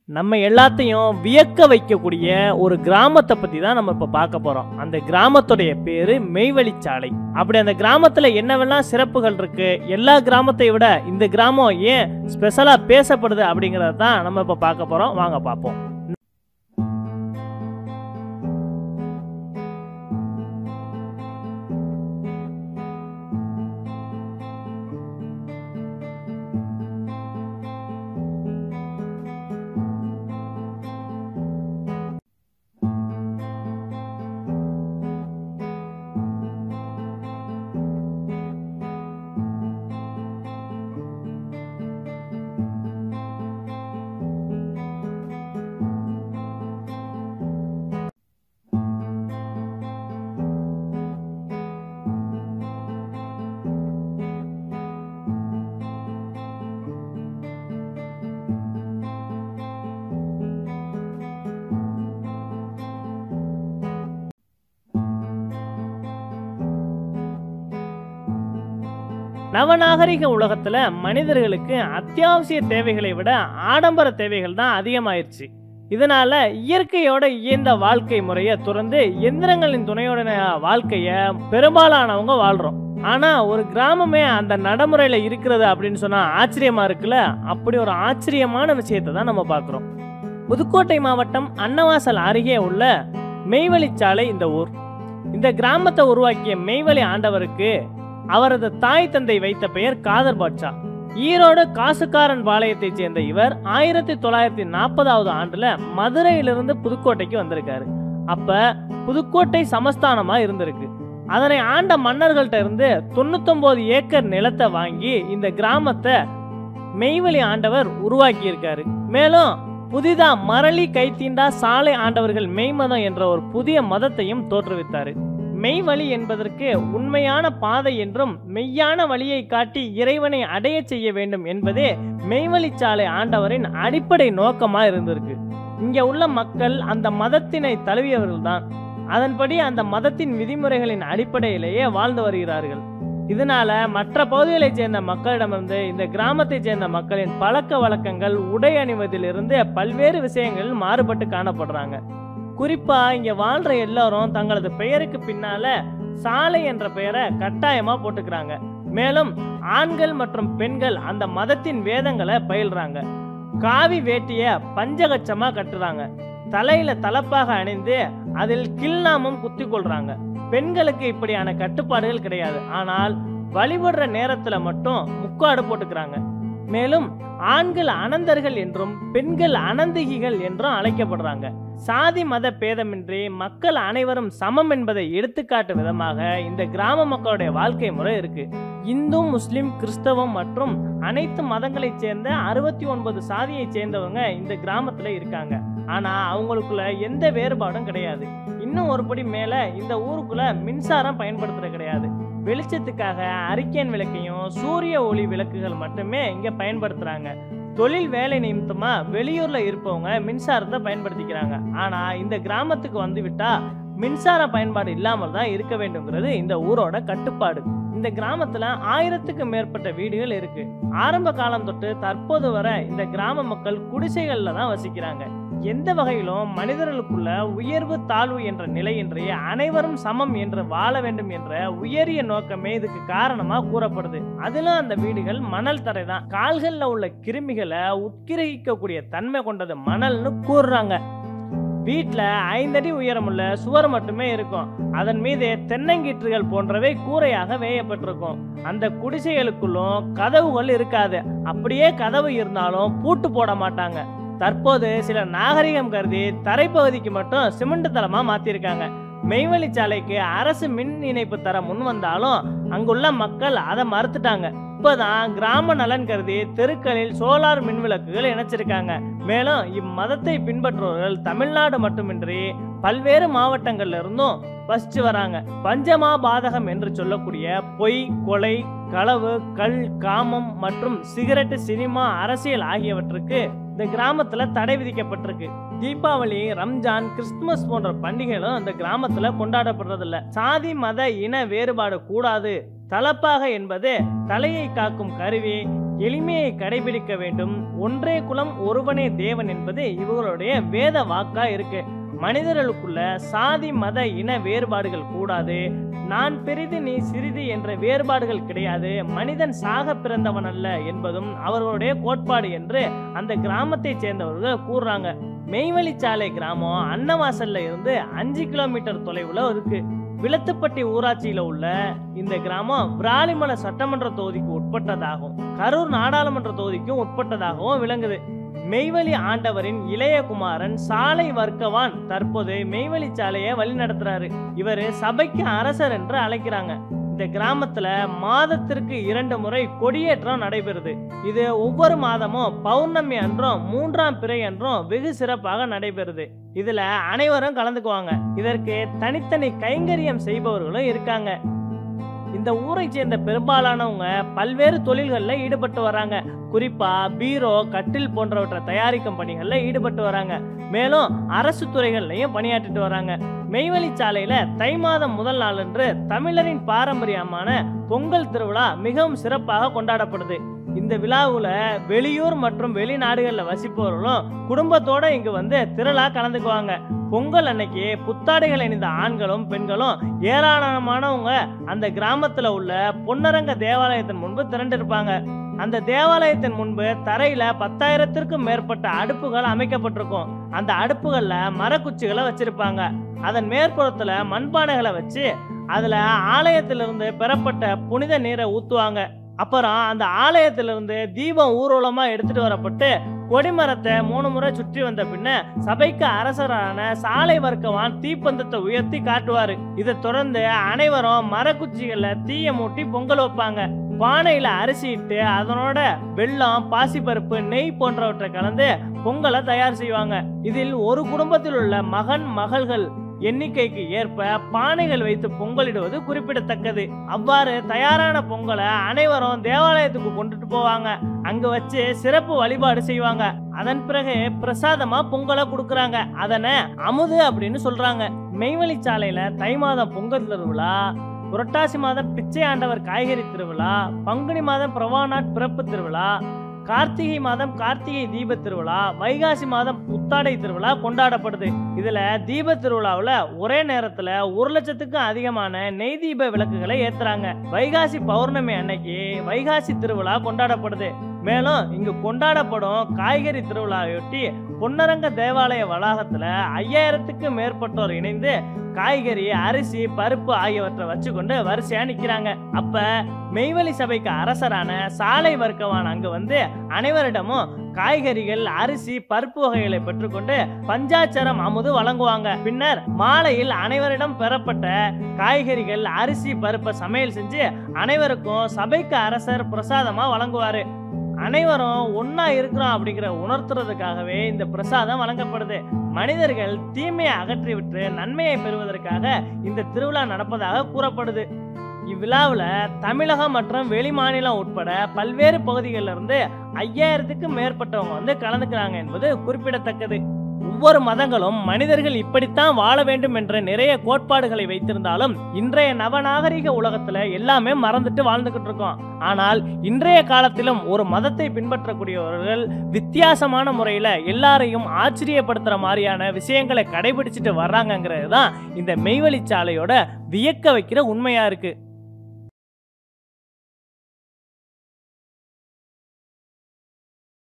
நம்ம எல்லாத்தையும் வியக்க வைக்கக்கூடிய ஒரு கிராமத்தை பத்தி தான் நம்ம இப்ப பார்க்க போறோம் அந்த கிராமத்துடைய பேரு மெய்வழிச்சாலை அப்படி அந்த கிராமத்துல என்னவெல்லாம் சிறப்புகள் இருக்கு எல்லா கிராமத்தை விட இந்த கிராமம் ஏன் ஸ்பெஷலா பேசப்படுது அப்படிங்கறத தான் நம்ம இப்ப பார்க்க போறோம் வாங்க பார்ப்போம் நவநாகரிக உலகத்துல மனிதர்களுக்கு அத்தியாவசிய தேவைகளை விட ஆடம்பர தேவைகள் தான் அதிகமாயிருச்சு இதனால இயற்கையோட இயந்த வாழ்க்கை முறையை துறந்து எந்திரங்களின் துணையோட வாழ்க்கைய பெரும்பாலானவங்க வாழ்றோம் ஆனா ஒரு கிராமமே அந்த நடைமுறையில இருக்கிறது அப்படின்னு சொன்னா ஆச்சரியமா இருக்குல்ல அப்படி ஒரு ஆச்சரியமான விஷயத்தை தான் நம்ம பார்க்கிறோம் புதுக்கோட்டை மாவட்டம் அன்னவாசல் அருகே உள்ள மெய்வழிச்சாலை இந்த ஊர் இந்த கிராமத்தை உருவாக்கிய மெய்வழி ஆண்டவருக்கு அவரது தாய் தந்தை வைத்த பெயர் காதர் பாட்ஷா ஈரோடு காசுக்காரன் பாளையத்தைச் சேர்ந்த இவர் ஆயிரத்தி தொள்ளாயிரத்தி நாற்பதாவது ஆண்டுல மதுரையிலிருந்து புதுக்கோட்டைக்கு வந்திருக்காரு அப்ப புதுக்கோட்டை சமஸ்தானமா இருந்திருக்கு அதனை ஆண்ட மன்னர்கள்ட்ட இருந்து தொண்ணூத்தொன்பது ஏக்கர் நிலத்தை வாங்கி இந்த கிராமத்தை மெய்வழி ஆண்டவர் உருவாக்கி இருக்காரு மேலும் புதிதா மரளி கைத்தீண்டா சாலை ஆண்டவர்கள் மெய்மதம் என்ற ஒரு புதிய மதத்தையும் தோற்றுவித்தாரு மெய்வழி என்பதற்கு உண்மையான பாதை என்றும் மெய்யான வழியை காட்டி இறைவனை அடைய செய்ய வேண்டும் என்பதே மெய்வழிச்சாலை ஆண்டவரின் அடிப்படை நோக்கமா இருந்திருக்கு இங்க உள்ள மக்கள் அந்த மதத்தினை தழுவியவர்கள்தான் அதன்படி அந்த மதத்தின் விதிமுறைகளின் அடிப்படையிலேயே வாழ்ந்து வருகிறார்கள் இதனால மற்ற பகுதிகளைச் சேர்ந்த மக்களிடமிருந்து இந்த கிராமத்தைச் சேர்ந்த மக்களின் பழக்க வழக்கங்கள் உடை அணிவதிலிருந்து பல்வேறு விஷயங்களில் மாறுபட்டு காணப்படுறாங்க குறிப்பா இங்க வாழ்ற எல்லாரும் தங்களது பெயருக்கு பின்னால சாலை என்ற பெயரை கட்டாயமா போட்டுக்கிறாங்க மேலும் ஆண்கள் மற்றும் பெண்கள் அந்த மதத்தின் வேதங்களை பயில்றாங்க காவி வேட்டிய பஞ்சகச்சமா கட்டுறாங்க தலையில தலப்பாக அணிந்து அதில் கில்நாமம் குத்தி கொள்றாங்க பெண்களுக்கு இப்படியான கட்டுப்பாடுகள் கிடையாது ஆனால் வழிபடுற நேரத்துல மட்டும் முக்காடு போட்டுக்கிறாங்க மேலும் ஆண்கள் அனந்தர்கள் என்றும் பெண்கள் அனந்திகிகள் என்றும் அழைக்கப்படுறாங்க சாதி மத பேதமின்றி மக்கள் அனைவரும் சமம் என்பதை எடுத்துக்காட்டு விதமாக இந்த கிராம மக்களுடைய வாழ்க்கை முறை இருக்கு இந்து முஸ்லிம் கிறிஸ்தவம் மற்றும் அனைத்து மதங்களைச் சேர்ந்த அறுபத்தி ஒன்பது சாதியை சேர்ந்தவங்க இந்த கிராமத்துல இருக்காங்க ஆனா அவங்களுக்குள்ள எந்த வேறுபாடும் கிடையாது இன்னும் ஒருபடி மேல இந்த ஊருக்குள்ள மின்சாரம் பயன்படுத்துறது கிடையாது வெளிச்சத்துக்காக அரிக்கேன் விளக்கையும் சூரிய ஒளி விளக்குகள் மட்டுமே இங்க பயன்படுத்துறாங்க தொழில் வேலை நிமித்தமா வெளியூர்ல இருப்பவங்க மின்சாரத்தை பயன்படுத்திக்கிறாங்க ஆனா இந்த கிராமத்துக்கு வந்து விட்டா மின்சார பயன்பாடு இல்லாமல் தான் இருக்க வேண்டும்ங்கிறது இந்த ஊரோட கட்டுப்பாடு இந்த கிராமத்துல ஆயிரத்துக்கு மேற்பட்ட வீடுகள் இருக்கு ஆரம்ப காலம் தொட்டு தற்போது வரை இந்த கிராம மக்கள் குடிசைகள்ல தான் வசிக்கிறாங்க எந்த வகையிலும் மனிதர்களுக்குள்ள உயர்வு தாழ்வு என்ற நிலையின்றி அனைவரும் சமம் என்று வாழ வேண்டும் என்ற உயரிய நோக்கமே இதுக்கு காரணமா கூறப்படுது அதிலும் அந்த வீடுகள் மணல் தரை தான் கால்கள்ல உள்ள கிருமிகளை உட்கிரகிக்கக்கூடிய தன்மை கொண்டது மணல்னு கூறுறாங்க வீட்டில் ஐந்தடி உயரமுள்ள சுவர் மட்டுமே இருக்கும் அதன் மீது தென்னங்கீற்றுகள் போன்றவை கூரையாக வேயப்பட்டிருக்கும் அந்த குடிசைகளுக்குள்ளும் கதவுகள் இருக்காது அப்படியே கதவு இருந்தாலும் பூட்டு போட மாட்டாங்க தற்போது சில நாகரிகம் கருதி தரைப்பகுதிக்கு மட்டும் சிமெண்ட் தளமா மாத்திருக்காங்க மெய்வழி சாலைக்கு அரசு மின் இணைப்பு தர முன் வந்தாலும் அங்குள்ள மக்கள் அதை மறுத்துட்டாங்க இப்பதான் கிராம நலன் கருதி தெருக்களில் சோலார் மின் விளக்குகள் இணைச்சிருக்காங்க மேலும் இம்மதத்தை பின்பற்றுபவர்கள் தமிழ்நாடு மட்டுமின்றி பல்வேறு மாவட்டங்கள்ல இருந்தும் வசிச்சு வராங்க பஞ்சமா பாதகம் என்று சொல்லக்கூடிய பொய் கொலை களவு கல் காமம் மற்றும் சிகரெட் சினிமா அரசியல் ஆகியவற்றுக்கு இந்த கிராமத்துல தடை விதிக்கப்பட்டிருக்கு தீபாவளி ரம்ஜான் கிறிஸ்துமஸ் போன்ற பண்டிகைகளும் இந்த கிராமத்துல கொண்டாடப்படுறதில்ல சாதி மத இன வேறுபாடு கூடாது தலப்பாக என்பது தலையை காக்கும் கருவி எளிமையை கடைபிடிக்க வேண்டும் ஒன்றே குலம் ஒருவனே தேவன் என்பது இவர்களுடைய வேத வாக்கா இருக்கு மனிதர்களுக்குள்ள சாதி மத இன வேறுபாடுகள் கூடாது நான் பெரிது நீ சிறிது என்ற வேறுபாடுகள் கிடையாது மனிதன் சாக பிறந்தவன் அல்ல என்பதும் அவர்களுடைய கோட்பாடு என்று அந்த கிராமத்தை சேர்ந்தவர்கள் கூறுறாங்க மெய்வழிச்சாலை கிராமம் அன்னவாசல்ல இருந்து அஞ்சு கிலோமீட்டர் தொலைவுல இருக்கு விளத்துப்பட்டி ஊராட்சியில உள்ள இந்த கிராமம் விராலிமலை சட்டமன்ற தொகுதிக்கு உட்பட்டதாகும் கரூர் நாடாளுமன்ற தொகுதிக்கும் உட்பட்டதாகவும் விளங்குது மெய்வழி ஆண்டவரின் இளைய குமாரன் சாலை வர்க்கவான் தற்போது மெய்வழி சாலையை வழி நடத்துறாரு இவரு சபைக்கு அரசர் என்று அழைக்கிறாங்க இந்த கிராமத்துல மாதத்திற்கு இரண்டு முறை கொடியேற்றம் நடைபெறுது இது ஒவ்வொரு மாதமும் பௌர்ணமி அன்றும் மூன்றாம் பிறை அன்றும் வெகு சிறப்பாக நடைபெறுது இதுல அனைவரும் கலந்துக்குவாங்க இதற்கு தனித்தனி கைங்கரியம் செய்பவர்களும் இருக்காங்க இந்த ஊரை சேர்ந்த பெரும்பாலானவங்க பல்வேறு தொழில்களில் ஈடுபட்டு வராங்க குறிப்பா பீரோ கட்டில் போன்றவற்றை தயாரிக்கும் பணிகளில் ஈடுபட்டு வராங்க மேலும் அரசு துறைகள்லையும் பணியாற்றிட்டு வராங்க மெய்வழி சாலையில தை மாதம் முதல் நாளன்று தமிழரின் பாரம்பரியமான பொங்கல் திருவிழா மிகவும் சிறப்பாக கொண்டாடப்படுது இந்த விழாவுல வெளியூர் மற்றும் வெளிநாடுகளில் வசிப்பவர்களும் குடும்பத்தோட இங்கு வந்து திருவிழா கலந்துக்குவாங்க பொங்கல் அன்னைக்கு புத்தாடைகள் அணிந்த ஆண்களும் பெண்களும் ஏராளமானவங்க அந்த கிராமத்துல உள்ள பொன்னரங்க தேவாலயத்தின் முன்பு திரண்டிருப்பாங்க அந்த தேவாலயத்தின் முன்பு தரையில பத்தாயிரத்திற்கும் மேற்பட்ட அடுப்புகள் அமைக்கப்பட்டிருக்கும் அந்த அடுப்புகள்ல மரக்குச்சிகளை வச்சிருப்பாங்க அதன் மேற்புறத்துல மண்பானைகளை வச்சு அதுல ஆலயத்திலிருந்து பெறப்பட்ட புனித நீரை ஊத்துவாங்க அப்புறம் அந்த ஆலயத்திலிருந்து தீபம் ஊர்வலமா எடுத்துட்டு வரப்பட்டு கொடிமரத்தை மூணு முறை சுற்றி வந்த பின்ன சபைக்கு அரசரான சாலை வர்க்கவான் தீப்பந்தத்தை உயர்த்தி காட்டுவாரு இதை தொடர்ந்து அனைவரும் மரக்குச்சிகள்ல தீய மூட்டி பொங்கல் வைப்பாங்க பானையில அரிசி இட்டு அதனோட வெல்லம் பாசிப்பருப்பு நெய் போன்றவற்றை கலந்து பொங்கலை தயார் செய்வாங்க இதில் ஒரு குடும்பத்தில் உள்ள மகன் மகள்கள் எண்ணிக்கைக்கு ஏற்ப பானைகள் வைத்து பொங்கலிடுவது குறிப்பிடத்தக்கது அவ்வாறு தயாரான பொங்கலை அனைவரும் தேவாலயத்துக்கு கொண்டுட்டு போவாங்க அங்க வச்சு சிறப்பு வழிபாடு செய்வாங்க அதன் பிறகு பிரசாதமா பொங்கலை கொடுக்கறாங்க அதனை அமுது அப்படின்னு சொல்றாங்க மெய்வழி சாலையில தை மாதம் பொங்கல் திருவிழா புரட்டாசி மாதம் பிச்சை ஆண்டவர் காய்கறி திருவிழா பங்குனி மாதம் பிரவானாட் பிறப்பு திருவிழா கார்த்திகை மாதம் கார்த்திகை தீப திருவிழா வைகாசி மாதம் புத்தாடை திருவிழா கொண்டாடப்படுது இதுல தீப திருவிழாவுல ஒரே நேரத்துல ஒரு லட்சத்துக்கும் அதிகமான நெய் தீப விளக்குகளை ஏத்துறாங்க வைகாசி பௌர்ணமி அன்னைக்கு வைகாசி திருவிழா கொண்டாடப்படுது மேலும் இங்கு கொண்டாடப்படும் காய்கறி திருவிழாவையொட்டி பொன்னரங்க தேவாலய வளாகத்துல ஐயாயிரத்துக்கும் மேற்பட்டோர் இணைந்து காய்கறி அரிசி பருப்பு ஆகியவற்றை வச்சுக்கொண்டு வரிசையா நிக்கிறாங்க அப்ப மெய்வழி சபைக்கு அரசரான சாலை வர்க்கவான் அங்கு வந்து அனைவரிடமும் காய்கறிகள் அரிசி பருப்பு வகைகளை பெற்றுக்கொண்டு பஞ்சாச்சரம் அமுது வழங்குவாங்க பின்னர் மாலையில் அனைவரிடம் பெறப்பட்ட காய்கறிகள் அரிசி பருப்பை சமையல் செஞ்சு அனைவருக்கும் சபைக்கு அரசர் பிரசாதமா வழங்குவாரு அனைவரும் ஒன்னா இருக்கிறோம் அப்படிங்கிற உணர்த்துறதுக்காகவே இந்த பிரசாதம் வழங்கப்படுது மனிதர்கள் தீமையை அகற்றிவிட்டு நன்மையை பெறுவதற்காக இந்த திருவிழா நடப்பதாக கூறப்படுது இவ்விழாவில் தமிழகம் மற்றும் வெளிமாநிலம் உட்பட பல்வேறு பகுதிகளில் இருந்து ஐயாயிரத்துக்கும் மேற்பட்டவங்க வந்து கலந்துக்கிறாங்க என்பது குறிப்பிடத்தக்கது ஒவ்வொரு மதங்களும் மனிதர்கள் இப்படித்தான் வாழ வேண்டும் என்ற நிறைய கோட்பாடுகளை வைத்திருந்தாலும் இன்றைய நவநாகரிக உலகத்துல எல்லாமே மறந்துட்டு வாழ்ந்துகிட்டு இருக்கோம் ஆனால் இன்றைய காலத்திலும் ஒரு மதத்தை பின்பற்றக்கூடியவர்கள் வித்தியாசமான முறையில எல்லாரையும் ஆச்சரியப்படுத்துற மாதிரியான விஷயங்களை கடைபிடிச்சிட்டு வர்றாங்கங்கிறது தான் இந்த மெய்வழிச்சாலையோட வியக்க வைக்கிற உண்மையா இருக்கு